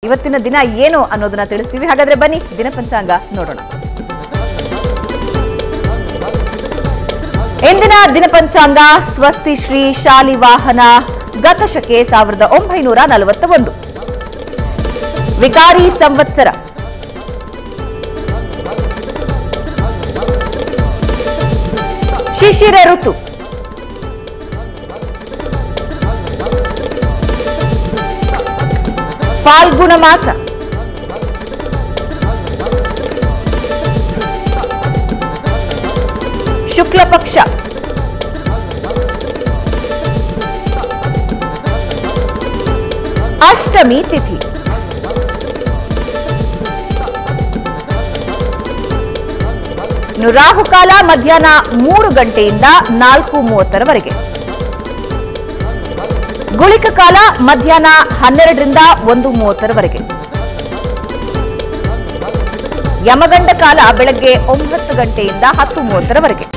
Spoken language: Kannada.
ಇವತ್ತಿನ ದಿನ ಏನು ಅನ್ನೋದನ್ನ ತಿಳಿಸ್ತೀವಿ ಹಾಗಾದ್ರೆ ಬನ್ನಿ ದಿನ ಪಂಚಾಂಗ ನೋಡೋಣ ಇಂದಿನ ದಿನ ಪಂಚಾಂಗ ಸ್ವಸ್ತಿ ಶ್ರೀ ಶಾಲಿವಾಹನ ಗತಶಕೆ ಸಾವಿರದ ಒಂಬೈನೂರ ನಲವತ್ತ ಒಂದು ವಿಕಾರಿ ಸಂವತ್ಸರ ಶಿಶಿರ ಋತು ಫಾಲ್ಗುಣ ಮಾಸ ಶುಕ್ಲ ಪಕ್ಷ ಅಷ್ಟಮಿ ತಿಥಿ ಇನ್ನು ರಾಹುಕಾಲ ಮಧ್ಯಾಹ್ನ ಮೂರು ಗಂಟೆಯಿಂದ ನಾಲ್ಕು ಮೂವತ್ತರವರೆಗೆ ಗುಳಿಕ ಕಾಲ ಮಧ್ಯಾಹ್ನ ಹನ್ನೆರಡರಿಂದ ಒಂದು ಮೂವತ್ತರವರೆಗೆ ಯಮಗಂಡ ಕಾಲ ಬೆಳಗ್ಗೆ ಒಂಬತ್ತು ಗಂಟೆಯಿಂದ ಹತ್ತು ಮೂವತ್ತರವರೆಗೆ